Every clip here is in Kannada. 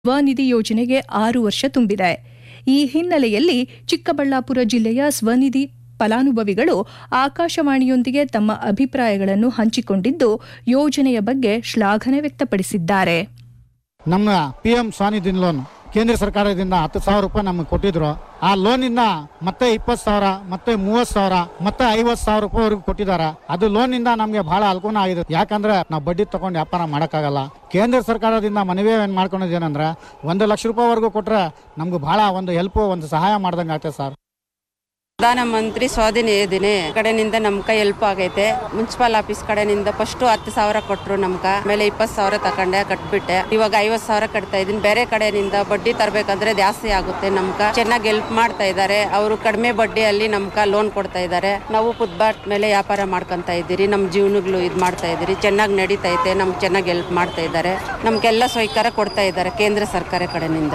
ಸ್ವನಿಧಿ ಯೋಜನೆಗೆ ಆರು ವರ್ಷ ತುಂಬಿದೆ ಈ ಹಿನ್ನೆಲೆಯಲ್ಲಿ ಚಿಕ್ಕಬಳ್ಳಾಪುರ ಜಿಲ್ಲೆಯ ಸ್ವನಿಧಿ ಫಲಾನುಭವಿಗಳು ಆಕಾಶವಾಣಿಯೊಂದಿಗೆ ತಮ್ಮ ಅಭಿಪ್ರಾಯಗಳನ್ನು ಹಂಚಿಕೊಂಡಿದ್ದು ಯೋಜನೆಯ ಬಗ್ಗೆ ಶ್ಲಾಘನೆ ವ್ಯಕ್ತಪಡಿಸಿದ್ದಾರೆ ನಮ್ಮ ಪಿ ಎಂ ಸ್ವಾನಿಧಿ ಲೋನ್ ಕೇಂದ್ರ ಸರ್ಕಾರದಿಂದ ಹತ್ತು ಸಾವಿರ ರೂಪಾಯಿ ನಮಗೆ ಕೊಟ್ಟಿದ್ರು ಆ ಲೋನಿಂದ ಮತ್ತೆ ಇಪ್ಪತ್ತು ಸಾವಿರ ಮತ್ತೆ ಮೂವತ್ತು ಸಾವಿರ ಮತ್ತೆ ಐವತ್ತು ಸಾವಿರ ರೂಪಾಯಿವರೆಗೂ ಕೊಟ್ಟಿದ್ದಾರೆ ಅದು ಲೋನಿಂದ ನಮಗೆ ಬಹಳ ಅನುಕೂಲ ಆಗಿದೆ ಯಾಕಂದ್ರೆ ನಾವು ಬಡ್ಡಿ ತಗೊಂಡು ವ್ಯಾಪಾರ ಮಾಡೋಕ್ಕಾಗಲ್ಲ ಕೇಂದ್ರ ಸರ್ಕಾರದಿಂದ ಮನವಿ ಏನು ಮಾಡ್ಕೊಂಡಿದ್ದೇನೆಂದ್ರೆ ಒಂದು ಲಕ್ಷ ರೂಪಾಯಿವರೆಗೂ ಕೊಟ್ರೆ ನಮ್ಗೆ ಬಹಳ ಒಂದು ಹೆಲ್ಪ್ ಒಂದು ಸಹಾಯ ಮಾಡ್ದಂಗೆ ಆಗ್ತದೆ ಸರ್ ಪ್ರಧಾನಮಂತ್ರಿ ಸ್ವಾಧೀನ ಯೋಜನೆ ಕಡೆನಿಂದ ನಮ್ಕ ಹೆಲ್ಪ್ ಆಗೈತೆ ಮುನ್ಸಿಪಲ್ ಆಫೀಸ್ ಕಡೆನಿಂದ ಫಸ್ಟ್ ಹತ್ತು ಸಾವಿರ ಕೊಟ್ರು ನಮ್ಕ ಆಮೇಲೆ ಇಪ್ಪತ್ತು ಸಾವಿರ ತಕೊಂಡೆ ಕಟ್ಬಿಟ್ಟೆ ಇವಾಗ ಐವತ್ತು ಸಾವಿರ ಕಟ್ತಾ ಇದೀನಿ ಬೇರೆ ಕಡೆನಿಂದ ಬಡ್ಡಿ ತರಬೇಕಂದ್ರೆ ಜಾಸ್ತಿ ಆಗುತ್ತೆ ನಮ್ಕ ಚೆನ್ನಾಗಿ ಹೆಲ್ಪ್ ಮಾಡ್ತಾ ಇದ್ದಾರೆ ಅವರು ಕಡಿಮೆ ಬಡ್ಡಿಯಲ್ಲಿ ನಮ್ಕ ಲೋನ್ ಕೊಡ್ತಾ ಇದ್ದಾರೆ ನಾವು ಫುಟ್ಬಾಟ್ ಮೇಲೆ ವ್ಯಾಪಾರ ಮಾಡ್ಕೊಂತ ಇದ್ದೀರಿ ನಮ್ಮ ಜೀವನಗಳು ಇದು ಮಾಡ್ತಾ ಇದ್ದೀರಿ ಚೆನ್ನಾಗಿ ನಡೀತಾ ಐತೆ ನಮ್ಗೆ ಚೆನ್ನಾಗಿ ಹೆಲ್ಪ್ ಮಾಡ್ತಾ ಇದ್ದಾರೆ ನಮ್ಗೆಲ್ಲ ಸಹಕಾರ ಕೊಡ್ತಾ ಇದ್ದಾರೆ ಕೇಂದ್ರ ಸರ್ಕಾರ ಕಡೆನಿಂದ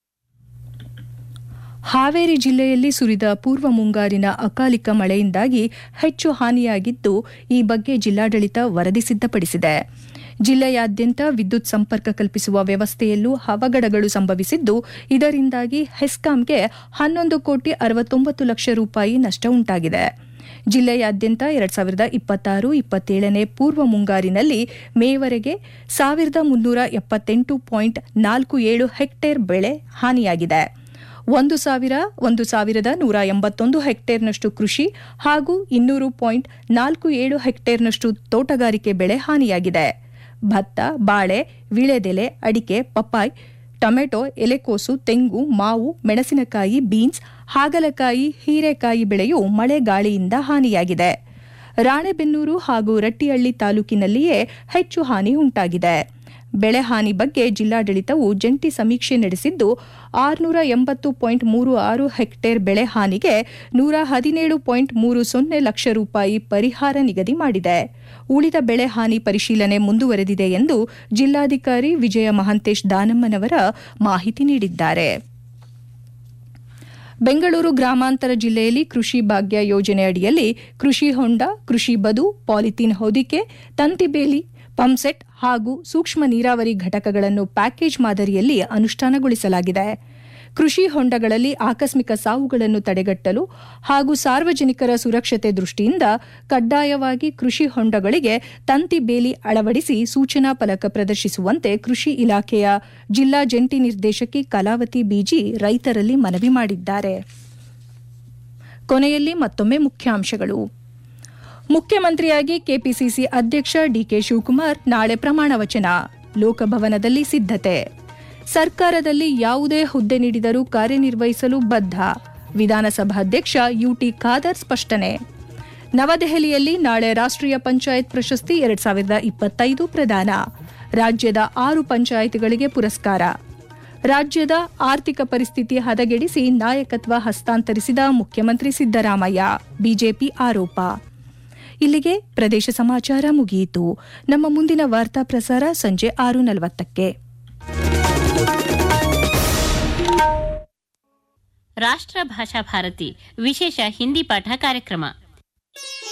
ಹಾವೇರಿ ಜಿಲ್ಲೆಯಲ್ಲಿ ಸುರಿದ ಪೂರ್ವ ಮುಂಗಾರಿನ ಅಕಾಲಿಕ ಮಳೆಯಿಂದಾಗಿ ಹೆಚ್ಚು ಹಾನಿಯಾಗಿದ್ದು ಈ ಬಗ್ಗೆ ಜಿಲ್ಲಾಡಳಿತ ವರದಿ ಸಿದ್ಧಪಡಿಸಿದೆ ಜಿಲ್ಲೆಯಾದ್ಯಂತ ವಿದ್ಯುತ್ ಸಂಪರ್ಕ ಕಲ್ಪಿಸುವ ವ್ಯವಸ್ಥೆಯಲ್ಲೂ ಅವಘಡಗಳು ಸಂಭವಿಸಿದ್ದು ಇದರಿಂದಾಗಿ ಹೆಸ್ಕಾಂಗೆ ಹನ್ನೊಂದು ಕೋಟಿ ಅರವತ್ತೊಂಬತ್ತು ಲಕ್ಷ ರೂಪಾಯಿ ನಷ್ಟ ಉಂಟಾಗಿದೆ ಜಿಲ್ಲೆಯಾದ್ಯಂತ ಎರಡ್ ಸಾವಿರದ ಇಪ್ಪತ್ತಾರು ಇಪ್ಪತ್ತೇಳನೇ ಪೂರ್ವ ಮುಂಗಾರಿನಲ್ಲಿ ಮೇವರೆಗೆ ಸಾವಿರದ ಮುನ್ನೂರ ಎಪ್ಪತ್ತೆಂಟು ಪಾಯಿಂಟ್ ನಾಲ್ಕು ಏಳು ಹೆಕ್ಟೇರ್ ಬೆಳೆ ಹಾನಿಯಾಗಿದೆ ಒಂದು ಸಾವಿರ ಒಂದು ಸಾವಿರದ ನೂರ ಎಂಬತ್ತೊಂದು ಹೆಕ್ಟೇರ್ನಷ್ಟು ಕೃಷಿ ಹಾಗೂ ಇನ್ನೂರು ಪಾಯಿಂಟ್ ನಾಲ್ಕು ಏಳು ಹೆಕ್ಟೇರ್ನಷ್ಟು ತೋಟಗಾರಿಕೆ ಬೆಳೆ ಹಾನಿಯಾಗಿದೆ ಭತ್ತ ಬಾಳೆ ವಿಳೆದೆಲೆ ಅಡಿಕೆ ಪಪ್ಪಾಯ್ ಟೊಮೆಟೊ ಎಲೆಕೋಸು ತೆಂಗು ಮಾವು ಮೆಣಸಿನಕಾಯಿ ಬೀನ್ಸ್ ಹಾಗಲಕಾಯಿ ಹೀರೆಕಾಯಿ ಬೆಳೆಯು ಮಳೆ ಗಾಳಿಯಿಂದ ಹಾನಿಯಾಗಿದೆ ರಾಣೆಬೆನ್ನೂರು ಹಾಗೂ ರಟ್ಟಿಹಳ್ಳಿ ತಾಲೂಕಿನಲ್ಲಿಯೇ ಹೆಚ್ಚು ಹಾನಿ ಉಂಟಾಗಿದೆ ಬೆಳೆ ಹಾನಿ ಬಗ್ಗೆ ಜಿಲ್ಲಾಡಳಿತವು ಜಂಟಿ ಸಮೀಕ್ಷೆ ನಡೆಸಿದ್ದು ಆರುನೂರ ಎಂಬತ್ತು ಪಾಯಿಂಟ್ ಮೂರು ಆರು ಹೆಕ್ಟೇರ್ ಬೆಳೆ ಹಾನಿಗೆ ನೂರ ಹದಿನೇಳು ಪಾಯಿಂಟ್ ಮೂರು ಸೊನ್ನೆ ಲಕ್ಷ ರೂಪಾಯಿ ಪರಿಹಾರ ನಿಗದಿ ಮಾಡಿದೆ ಉಳಿದ ಬೆಳೆ ಹಾನಿ ಪರಿಶೀಲನೆ ಮುಂದುವರೆದಿದೆ ಎಂದು ಜಿಲ್ಲಾಧಿಕಾರಿ ವಿಜಯ ಮಹಾಂತೇಶ್ ದಾನಮ್ಮನವರ ಮಾಹಿತಿ ನೀಡಿದ್ದಾರೆ ಬೆಂಗಳೂರು ಗ್ರಾಮಾಂತರ ಜಿಲ್ಲೆಯಲ್ಲಿ ಕೃಷಿ ಭಾಗ್ಯ ಯೋಜನೆ ಅಡಿಯಲ್ಲಿ ಕೃಷಿ ಹೊಂಡ ಕೃಷಿ ಬದು ಪಾಲಿಥೀನ್ ಹೊದಿಕೆ ತಂತಿಬೇಲಿ ಪಂಪ್ಸೆಟ್ ಹಾಗೂ ಸೂಕ್ಷ್ಮ ನೀರಾವರಿ ಘಟಕಗಳನ್ನು ಪ್ಯಾಕೇಜ್ ಮಾದರಿಯಲ್ಲಿ ಅನುಷ್ಠಾನಗೊಳಿಸಲಾಗಿದೆ ಕೃಷಿ ಹೊಂಡಗಳಲ್ಲಿ ಆಕಸ್ಮಿಕ ಸಾವುಗಳನ್ನು ತಡೆಗಟ್ಟಲು ಹಾಗೂ ಸಾರ್ವಜನಿಕರ ಸುರಕ್ಷತೆ ದೃಷ್ಟಿಯಿಂದ ಕಡ್ಡಾಯವಾಗಿ ಕೃಷಿ ಹೊಂಡಗಳಿಗೆ ತಂತಿ ಬೇಲಿ ಅಳವಡಿಸಿ ಸೂಚನಾ ಫಲಕ ಪ್ರದರ್ಶಿಸುವಂತೆ ಕೃಷಿ ಇಲಾಖೆಯ ಜಿಲ್ಲಾ ಜಂಟಿ ನಿರ್ದೇಶಕಿ ಕಲಾವತಿ ಬಿಜಿ ರೈತರಲ್ಲಿ ಮನವಿ ಮಾಡಿದ್ದಾರೆ ಕೊನೆಯಲ್ಲಿ ಮತ್ತೊಮ್ಮೆ ಮುಖ್ಯಾಂಶಗಳು ಮುಖ್ಯಮಂತ್ರಿಯಾಗಿ ಕೆಪಿಸಿಸಿ ಅಧ್ಯಕ್ಷ ಡಿಕೆ ಶಿವಕುಮಾರ್ ನಾಳೆ ಪ್ರಮಾಣ ವಚನ ಲೋಕಭವನದಲ್ಲಿ ಸಿದ್ಧತೆ ಸರ್ಕಾರದಲ್ಲಿ ಯಾವುದೇ ಹುದ್ದೆ ನೀಡಿದರೂ ಕಾರ್ಯನಿರ್ವಹಿಸಲು ಬದ್ಧ ವಿಧಾನಸಭಾಧ್ಯಕ್ಷ ಯುಟಿ ಖಾದರ್ ಸ್ಪಷ್ಟನೆ ನವದೆಹಲಿಯಲ್ಲಿ ನಾಳೆ ರಾಷ್ಟ್ರೀಯ ಪಂಚಾಯತ್ ಪ್ರಶಸ್ತಿ ಎರಡ್ ಸಾವಿರದ ಇಪ್ಪತ್ತೈದು ಪ್ರದಾನ ರಾಜ್ಯದ ಆರು ಪಂಚಾಯತ್ಗಳಿಗೆ ಪುರಸ್ಕಾರ ರಾಜ್ಯದ ಆರ್ಥಿಕ ಪರಿಸ್ಥಿತಿ ಹದಗೆಡಿಸಿ ನಾಯಕತ್ವ ಹಸ್ತಾಂತರಿಸಿದ ಮುಖ್ಯಮಂತ್ರಿ ಸಿದ್ದರಾಮಯ್ಯ ಬಿಜೆಪಿ ಆರೋಪ ಇಲ್ಲಿಗೆ ಪ್ರದೇಶ ಸಮಾಚಾರ ಮುಗಿಯಿತು ನಮ್ಮ ಮುಂದಿನ ವಾರ್ತಾ ಪ್ರಸಾರ ಸಂಜೆ ಆರು ನಲವತ್ತಕ್ಕೆ ರಾಷ್ಟ್ರ ಭಾಷಾ ಭಾರತಿ ವಿಶೇಷ ಹಿಂದಿ ಪಾಠ ಕಾರ್ಯಕ್ರಮ